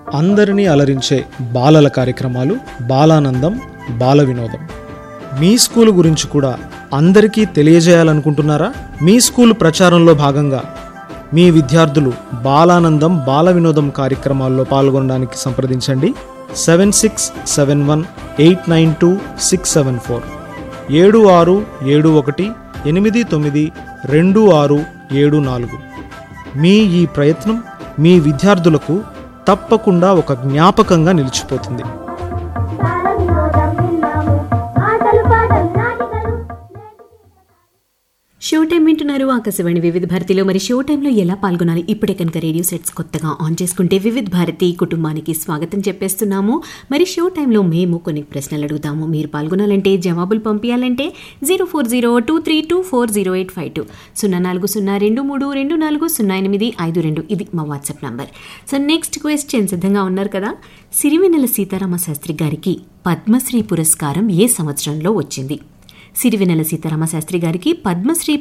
అందరినీ అలరించే బాలల కార్యక్రమాలు బాలానందం బాల వినోదం మీ స్కూల్ గురించి కూడా అందరికీ తెలియజేయాలనుకుంటున్నారా మీ స్కూల్ ప్రచారంలో భాగంగా మీ విద్యార్థులు బాలానందం బాల వినోదం కార్యక్రమాల్లో పాల్గొనడానికి సంప్రదించండి seven six seven one eight nine two six seven four ఏడు ఆరు ఏడు ఒకటి ఎనిమిది తొమ్మిది రెండు ఆరు ఏడు నాలుగు మీ ఈ ప్రయత్నం మీ విద్యార్థులకు తప్పకుండా ఒక జ్ఞాపకంగా నిలిచిపోతుంది బాలవినోదం విన్నాము ఆటలు పాటలు నాటికలు షో టైం వింటున్నారు ఆకాశవాణి వివిధ భారతిలో మరి షో టైంలో ఎలా పాల్గొనాలి ఇప్పుడే కనుక రేడియో సెట్స్ కొత్తగా ఆన్ చేసుకుంటే వివిధ భారతి కుటుంబానికి స్వాగతం చెప్పేస్తున్నాము మరి షో టైంలో మేము కొన్ని ప్రశ్నలు అడుగుతాము మీరు పాల్గొనాలంటే జవాబులు పంపించాలంటే zero four zero two three two four zero eight five two సున్నా నాలుగు సున్నా రెండు మూడు రెండు నాలుగు సున్నా ఎనిమిది ఐదు రెండు ఇది మా WhatsApp number so next question సిద్ధంగా ఉన్నారు కదా సిరివెన్నెల సీతారామ శాస్త్రి గారికి పద్మశ్రీ పురస్కారం ఏ సంవత్సరంలో వచ్చింది సిరివెన్నెల సీతారామ శాస్త్రి గారికి పద్మశ్రీ